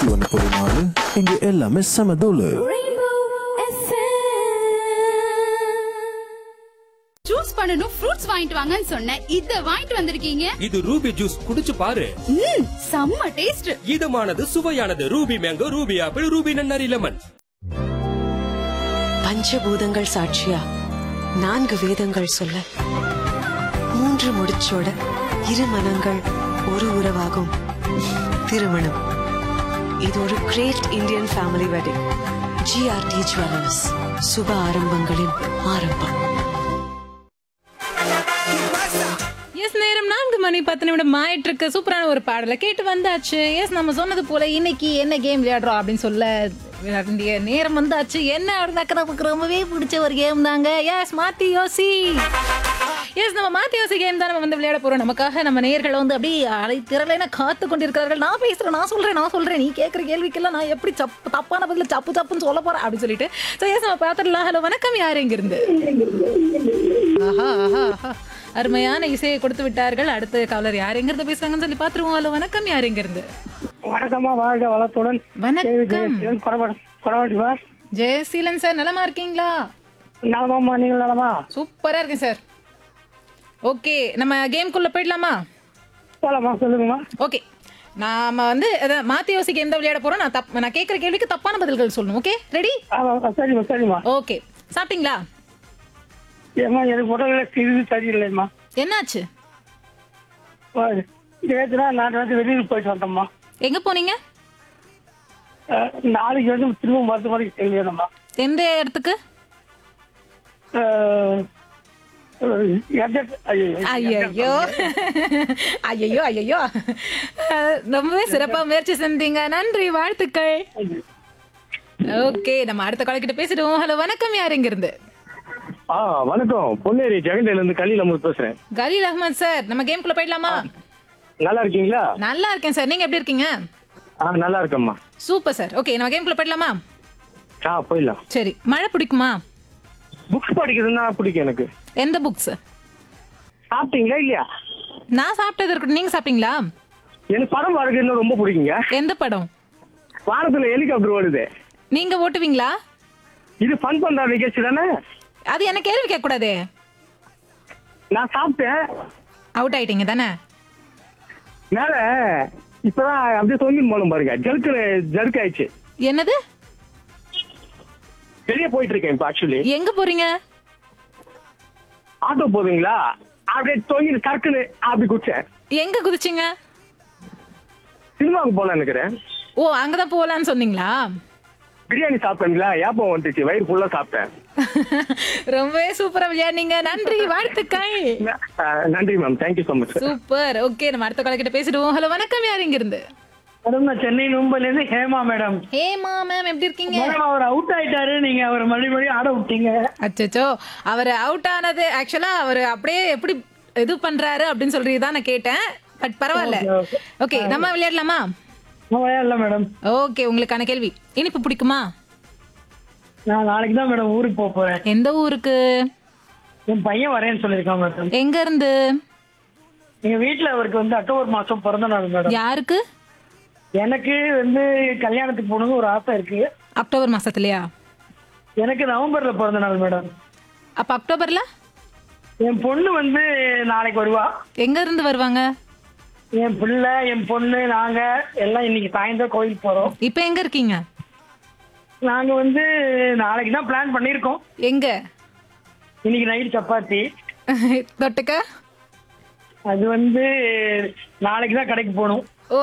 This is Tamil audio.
நூத்தி ஒன்னு புள்ளி நாலு இங்க எல்லாமே செம தூளு Rainbow FM. ஜூஸ் பண்ணனும் ஃப்ரூட்ஸ் வாங்கிட்டு வாங்கன்னு சொன்னேன் இத வாங்கிட்டு வந்திருக்கீங்க இது ரூபி ஜூஸ் குடிச்சு பாரு ம் செம்ம டேஸ்ட் இதமானது சுவையானது Ruby mango Ruby apple Ruby நன்னாரி லெமன் பஞ்சபூதங்கள் சாட்சியா நான்கு வேதங்கள் சொல்ல மூன்று முடிச்சோட இரு மனங்கள் ஒரு உறவாகும் திருமணம் இது ஒரு great Indian family wedding GRT jewellers சுப ஆரம்பங்களின் ஆரம்பம் எஸ் நேரம் நான்கு மணி பத்து நிமிடம் ஆயிட்டு இருக்கு சூப்பரான ஒரு பாடலை கேட்டு வந்தாச்சு எஸ் நம்ம சொன்னது போல இன்னைக்கு என்ன கேம் விளையாடுறோம் அப்படின்னு சொல்ல வேண்டிய நேரம் வந்தாச்சு என்ன அப்படின்னாக்க நமக்கு ரொம்பவே பிடிச்ச ஒரு கேம் தாங்க எஸ் மாத்தி யோசி எஸ் நம்ம மாத்தி யோசி கேம் தான் நம்ம வந்து விளையாட போறோம் நமக்காக நம்ம நேயர்கள் வந்து அப்படியே அலை திரளென காத்து கொண்டிருக்கிறார்கள் நான் பேசுறேன் நான் சொல்றேன் நான் சொல்றேன் நீ கேட்குற கேள்விக்கெல்லாம் நான் எப்படி சப்பு தப்பான பதில சப்பு சப்புன்னு சொல்ல போறேன் அப்படின்னு சொல்லிட்டு ஸோ எஸ் நம்ம பார்த்துடலாம் ஹலோ வணக்கம் யார் எங்கிருந்து ஆஹா ஆஹா ஆஹா அருமையான இசையை கொடுத்து விட்டார்கள் அடுத்த காலர் யார் எங்கிருந்து பேசுறாங்கன்னு சொல்லி பாத்துருவோம் ஹலோ வணக்கம் யார் எங்கிருந்து வணக்கம்மா வாழ்க வளத்துடன் வணக்கம் குறவாடிவா ஜெயசீலன் சார் நலமா இருக்கீங்களா நலமாம்மா நீங்கள் நலமா சூப்பரா இருக்கேன் சார் ஓகே நம்ம கேம்குள்ள போயிடலாமா போலாமா சொல்லுங்கம்மா ஓகே நாம வந்து அதான் மாத்தி யோசி கேம் தான் விளையாட போறோம் நான் தப் நான் கேட்குற கேள்விக்கு தப்பான பதில்கள் சொல்லணும் ஓகே ரெடி ஆமா, சரிம்மா சரிம்மா ஓகே சாப்பிட்டீங்களா ஏம்மா எனக்கு உடல்நிலை சிறிது சரியில்லைம்மா என்னாச்சு நேற்றுனா நான் வந்து வெளியூர் போயிட்டு வந்தோம்மா எங்க போனீங்க அஹ், நாளைக்கு வந்து திரும்ப மருத்துவமனைக்கு செல்லணும்மா எந்த இடத்துக்கு ஐயோ ஐயோ ஐயோ ரொம்பவே சிறப்பா முயற்சி செஞ்சீங்க நன்றி வாழ்த்துக்கள் ஓகே நம்ம அடுத்த கால கிட்ட பேசிடுவோம் ஹலோ வணக்கம் யார் இங்க இருந்து ஆ வணக்கம் பொன்னேரி ஜெகண்டையில இருந்து கலியில் அமர் பேசுறேன் கலீல் அஹ்மத் சார் நம்ம கேம்குள்ள போயிடலாமா நல்லா இருக்கீங்களா நல்லா இருக்கேன் சார் நீங்க எப்படி இருக்கீங்க ஆ நல்லா இருக்கேம்மா சூப்பர் சார் ஓகே நம்ம கேம்குள்ள போயிடலாமா ஆ போயிடலாம் சரி மழை பிடிக்குமா புக்ஸ் படிக்கிறதுன்னா பிடிக்கும் எனக்கு எந்த புக்ஸ் சாப்பிட்டீங்களா இல்லையா நான் சாப்பிட்டது இருக்கட்டும் நீங்க சாப்பிட்டீங்களா எனக்கு படம் பார்க்கறது ரொம்ப பிடிக்குங்க எந்த படம் வாரத்துல ஹெலிகாப்டர் ஓடுது நீங்க ஓட்டுவீங்களா இது ஃபன் பண்ற நிகழ்ச்சி தானே அது என்ன கேள்வி கேட்க கூடாதே நான் சாப்பிட்டேன் அவுட் ஆயிட்டீங்க தானே மேல இப்பதான் அப்படியே தொங்கி போகணும் பாருங்க ஜருக்கு ஜருக்கு ஆயிடுச்சு என்னது வெளியே போயிட்டு இருக்கேன் இப்போ ஆக்சுவலி எங்க போறீங்க ஆட்டோ போதுங்களா அப்படியே தொங்கி சர்க்குன்னு அப்படி குடிச்சேன் எங்க குதிச்சீங்க சினிமாவுக்கு போலாம் நினைக்கிறேன் ஓ அங்கதான் போகலான்னு சொன்னீங்களா பிரியாணி சாப்பிட்டேங்களா ஏப்பம் வந்துச்சு வயிறு ஃபுல்லா சாப்பிட்டேன் ரொம்பவே சூப்பரா விளையாடுனீங்க நன்றி வாழ்த்துக்கள் ஆ, நன்றி ma'am thank you so much super okay நம்ம அடுத்த காலக்கிட்ட பேசிடுவோம் ஹலோ வணக்கம் யார் இங்க இருந்து மேடம் நான் சென்னை மும்பைல இருந்து ஹேமா மேடம் ஹேமா மேம் எப்படி இருக்கீங்க மேடம் அவர் அவுட் ஆயிட்டாரு நீங்க அவர் மறுபடியும் ஆட விட்டீங்க அச்சச்சோ அவர் அவுட் ஆனது ஆக்சுவலா அவர் அப்படியே எப்படி இது பண்றாரு அப்படின்னு சொல்லி தான் நான் கேட்டேன் பட் பரவாயில்ல ஓகே நம்ம விளையாடலாமா இல்ல மேடம் ஓகே உங்களுக்கான கேள்வி இனிப்பு பிடிக்குமா நான் நாளைக்கு தான் மேடம் ஊருக்கு போக போறேன் எந்த ஊருக்கு என் பையன் வரேன்னு சொல்லியிருக்கான் மேடம் எங்க இருந்து எங்க வீட்டுல அவருக்கு வந்து அக்டோபர் மாசம் பிறந்த நாள் மேடம் யாருக்கு எனக்கு வந்து கல்யாணத்துக்கு போகணும்னு ஒரு ஆசை இருக்கு அக்டோபர் மாசத்துலயா எனக்கு நவம்பர்ல பிறந்த நாள் மேடம் அப்ப அக்டோபர்ல என் பொண்ணு வந்து நாளைக்கு வருவா எங்க இருந்து வருவாங்க என் பிள்ளை என் பொண்ணு நாங்க எல்லாம் இன்னைக்கு சாயந்தரம் கோயிலுக்கு போறோம் இப்ப எங்க இருக்கீங்க நாங்க வந்து நாளைக்கு தான் பிளான் பண்ணிருக்கோம் எங்க இன்னைக்கு நைட் சப்பாத்தி தொட்டுக்க அது வந்து நாளைக்கு தான் கடைக்கு போகணும்